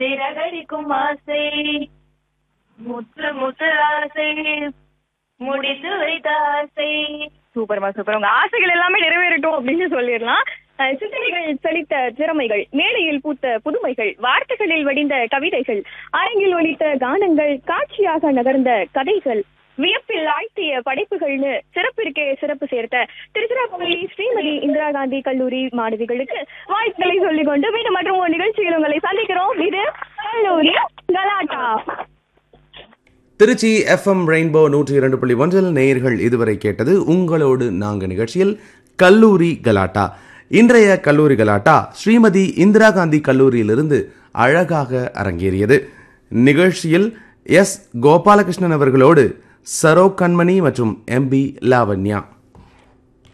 சிறகடிக்கும் ஆசை முத்து முத்து ஆசை முடித்து வைத்த ஆசை சூப்பர்மா சூப்பர் உங்க ஆசைகள் எல்லாமே நிறைவேறட்டும் அப்படின்னு சொல்லிடலாம் அஹ் சிந்தனைகள் செழித்த திறமைகள் மேடையில் பூத்த புதுமைகள் வார்த்தைகளில் வடிந்த கவிதைகள் அரங்கில் ஒலித்த கானங்கள் காட்சியாக நகர்ந்த கதைகள் வியப்பில் ஆழ்த்திய படைப்புகள்னு சிறப்பிற்கே சிறப்பு சேர்த்த திருச்சிராப்பள்ளி ஸ்ரீமதி இந்திரா காந்தி கல்லூரி மாணவிகளுக்கு வாழ்த்துக்களை சொல்லிக் கொண்டு மீண்டும் மற்றும் ஒரு நிகழ்ச்சியில் உங்களை சந்திக்கிறோம் இது கல்லூரி கலாட்டா திருச்சி எஃப்எம் ரெயின்போ நூற்றி இரண்டு புள்ளி ஒன்றில் நேயர்கள் இதுவரை கேட்டது உங்களோடு நாங்க நிகழ்ச்சியில் கல்லூரி கலாட்டா இன்றைய கல்லூரி கலாட்டா ஸ்ரீமதி இந்திரா காந்தி கல்லூரியிலிருந்து அழகாக அரங்கேறியது நிகழ்ச்சியில் எஸ் கோபாலகிருஷ்ணன் அவர்களோடு சரோ கண்மணி மற்றும் எம் பி லாவண்யா